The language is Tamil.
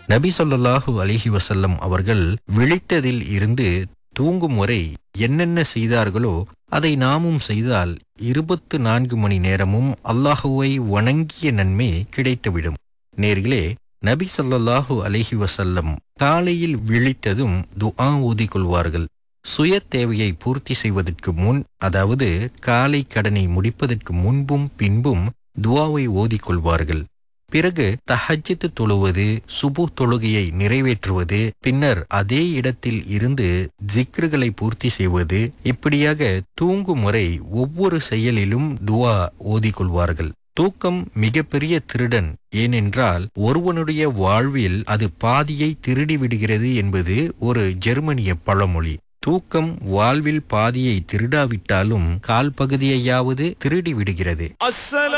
நபி ஸல்லல்லாஹு அலைஹி வஸல்லம் அவர்கள் விழித்ததில் இருந்து தூங்கும் வரை என்னென்ன செய்தார்களோ அதை நாமும் செய்தால் இருபத்து நான்கு மணி நேரமும் அல்லாஹுவை வணங்கிய நன்மை கிடைத்துவிடும் நேர்களே நபி ஸல்லல்லாஹு அலைஹி வஸல்லம் காலையில் விழித்ததும் துஆ ஓதிக் கொள்வார்கள் சுய தேவையை பூர்த்தி செய்வதற்கு முன் அதாவது காலை கடனை முடிப்பதற்கு முன்பும் பின்பும் துஆவை ஓதிக் கொள்வார்கள் பிறகு தஹஜ்ஜத் தொழுவது சுபு தொழுகையை நிறைவேற்றுவது பின்னர் அதே இடத்தில் இருந்து ஜிக்ருகளை பூர்த்தி செய்வது இப்படியாக தூங்கும் முறை ஒவ்வொரு செயலிலும் துஆ ஓதிக் கொள்வார்கள் தூக்கம் மிகப்பெரிய திருடன் ஏனென்றால் ஒருவனுடைய வாழ்வில் அது பாதியை திருடி விடுகிறது என்பது ஒரு ஜெர்மனிய பழமொழி தூக்கம் வாழ்வில் பாதியை திருடாவிட்டாலும் கால் பகுதியையாவது திருடி விடுகிறது السلام